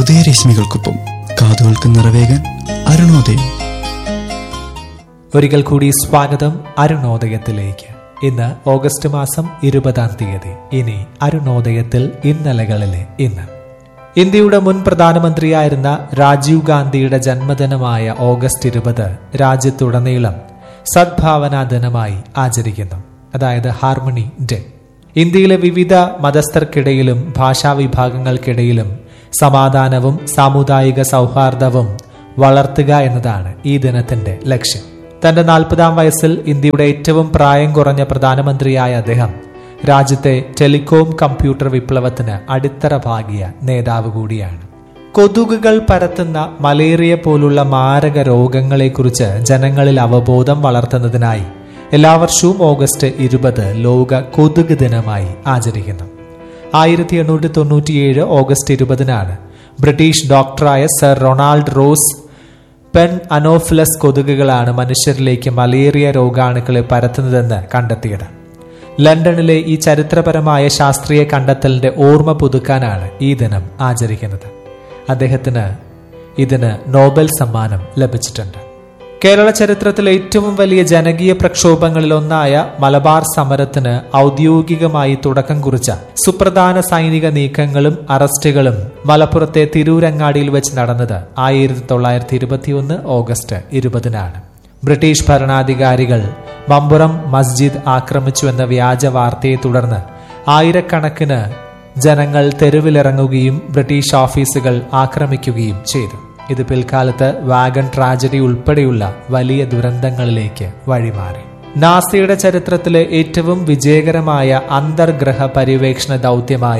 ഉദയരശ്മികൾക്കൊപ്പം കാതുകൾക്ക് നിറവേകാൻ അരുണോദയം ഒരിക്കൽ കൂടി സ്വാഗതം അരുണോദയത്തിലേക്ക് ഇന്ന് ഓഗസ്റ്റ് മാസം ഇരുപതാം തീയതി ഇനി അരുണോദയത്തിൽ ഇന്നലകളിലെ ഇന്ന് ഇന്ത്യയുടെ മുൻ പ്രധാനമന്ത്രിയായിരുന്ന രാജീവ് ഗാന്ധിയുടെ ജന്മദിനമായ ഓഗസ്റ്റ് ഇരുപത് രാജ്യത്തുടനീളം സദ്ഭാവനാ ദിനമായി ആചരിക്കുന്നു അതായത് ഹാർമണി ഡേ ഇന്ത്യയിലെ വിവിധ മതസ്ഥർക്കിടയിലും ഭാഷാ വിഭാഗങ്ങൾക്കിടയിലും സമാധാനവും സാമുദായിക സൗഹാർദ്ദവും വളർത്തുക എന്നതാണ് ഈ ദിനത്തിന്റെ ലക്ഷ്യം തന്റെ നാൽപ്പതാം വയസ്സിൽ ഇന്ത്യയുടെ ഏറ്റവും പ്രായം കുറഞ്ഞ പ്രധാനമന്ത്രിയായ അദ്ദേഹം രാജ്യത്തെ ടെലികോം കമ്പ്യൂട്ടർ വിപ്ലവത്തിന് അടിത്തറ പാകിയ നേതാവ് കൂടിയാണ് കൊതുകുകൾ പരത്തുന്ന മലേറിയ പോലുള്ള മാരക രോഗങ്ങളെക്കുറിച്ച് ജനങ്ങളിൽ അവബോധം വളർത്തുന്നതിനായി എല്ലാ വർഷവും ഓഗസ്റ്റ് ഇരുപത് ലോക കൊതുക് ദിനമായി ആചരിക്കുന്നു ആയിരത്തി എണ്ണൂറ്റി തൊണ്ണൂറ്റിയേഴ് ഓഗസ്റ്റ് ഇരുപതിനാണ് ബ്രിട്ടീഷ് ഡോക്ടറായ സർ റൊണാൾഡ് റോസ് പെൻ അനോഫിലസ് കൊതുകുകളാണ് മനുഷ്യരിലേക്ക് മലേറിയ രോഗാണുക്കളെ പരത്തുന്നതെന്ന് കണ്ടെത്തിയത് ലണ്ടനിലെ ഈ ചരിത്രപരമായ ശാസ്ത്രീയ കണ്ടെത്തലിന്റെ ഓർമ്മ പുതുക്കാനാണ് ഈ ദിനം ആചരിക്കുന്നത് അദ്ദേഹത്തിന് ഇതിന് നോബൽ സമ്മാനം ലഭിച്ചിട്ടുണ്ട് കേരള ചരിത്രത്തിലെ ഏറ്റവും വലിയ ജനകീയ പ്രക്ഷോഭങ്ങളിലൊന്നായ മലബാർ സമരത്തിന് ഔദ്യോഗികമായി തുടക്കം കുറിച്ച സുപ്രധാന സൈനിക നീക്കങ്ങളും അറസ്റ്റുകളും മലപ്പുറത്തെ തിരൂരങ്ങാടിയിൽ വെച്ച് നടന്നത് ആയിരത്തി തൊള്ളായിരത്തി ഇരുപത്തിയൊന്ന് ഓഗസ്റ്റ് ഇരുപതിനാണ് ബ്രിട്ടീഷ് ഭരണാധികാരികൾ മമ്പുറം മസ്ജിദ് ആക്രമിച്ചുവെന്ന വ്യാജ വാർത്തയെ തുടർന്ന് ആയിരക്കണക്കിന് ജനങ്ങൾ തെരുവിലിറങ്ങുകയും ബ്രിട്ടീഷ് ഓഫീസുകൾ ആക്രമിക്കുകയും ചെയ്തു ഇത് പിൽക്കാലത്ത് വാഗൺ ട്രാജഡി ഉൾപ്പെടെയുള്ള വലിയ ദുരന്തങ്ങളിലേക്ക് വഴിമാറി നാസയുടെ ചരിത്രത്തിലെ ഏറ്റവും വിജയകരമായ അന്തർഗ്രഹ പര്യവേക്ഷണ ദൗത്യമായ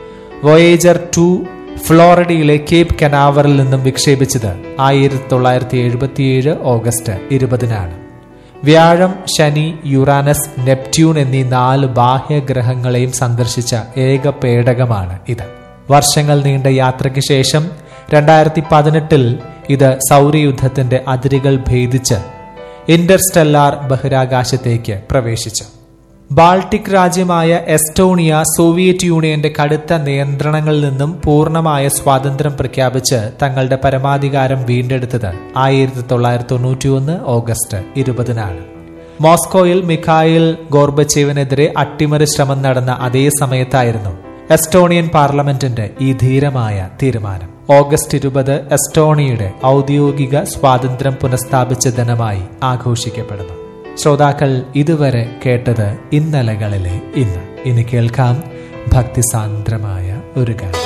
വോയേജർ ടു ഫ്ലോറിഡയിലെ കേപ്പ് കനാവറിൽ നിന്നും വിക്ഷേപിച്ചത് ആയിരത്തി തൊള്ളായിരത്തി എഴുപത്തിയേഴ് ഓഗസ്റ്റ് ഇരുപതിനാണ് വ്യാഴം ശനി യുറാനസ് നെപ്റ്റ്യൂൺ എന്നീ നാല് ബാഹ്യഗ്രഹങ്ങളെയും സന്ദർശിച്ച ഏക പേടകമാണ് ഇത് വർഷങ്ങൾ നീണ്ട യാത്രയ്ക്ക് ശേഷം രണ്ടായിരത്തി പതിനെട്ടിൽ ഇത് സൗരയുദ്ധത്തിന്റെ അതിരുകൾ ഭേദിച്ച് ഇന്റർസ്റ്റെല്ലാർ ബഹിരാകാശത്തേക്ക് പ്രവേശിച്ചു ബാൾട്ടിക് രാജ്യമായ എസ്റ്റോണിയ സോവിയറ്റ് യൂണിയന്റെ കടുത്ത നിയന്ത്രണങ്ങളിൽ നിന്നും പൂർണ്ണമായ സ്വാതന്ത്ര്യം പ്രഖ്യാപിച്ച് തങ്ങളുടെ പരമാധികാരം വീണ്ടെടുത്തത് ആയിരത്തി തൊള്ളായിരത്തി തൊണ്ണൂറ്റിയൊന്ന് ഓഗസ്റ്റ് ഇരുപതിനാണ് മോസ്കോയിൽ മിഖായിൽ ഗോർബച്ചേവിനെതിരെ അട്ടിമറി ശ്രമം നടന്ന അതേ സമയത്തായിരുന്നു എസ്റ്റോണിയൻ പാർലമെന്റിന്റെ ഈ ധീരമായ തീരുമാനം ഓഗസ്റ്റ് ഇരുപത് എസ്റ്റോണിയയുടെ ഔദ്യോഗിക സ്വാതന്ത്ര്യം പുനഃസ്ഥാപിച്ച ദിനമായി ആഘോഷിക്കപ്പെടുന്നു ശ്രോതാക്കൾ ഇതുവരെ കേട്ടത് ഇന്നലകളിലെ ഇന്ന് ഇനി കേൾക്കാം ഭക്തിസാന്ദ്രമായ ഒരു ഗാനം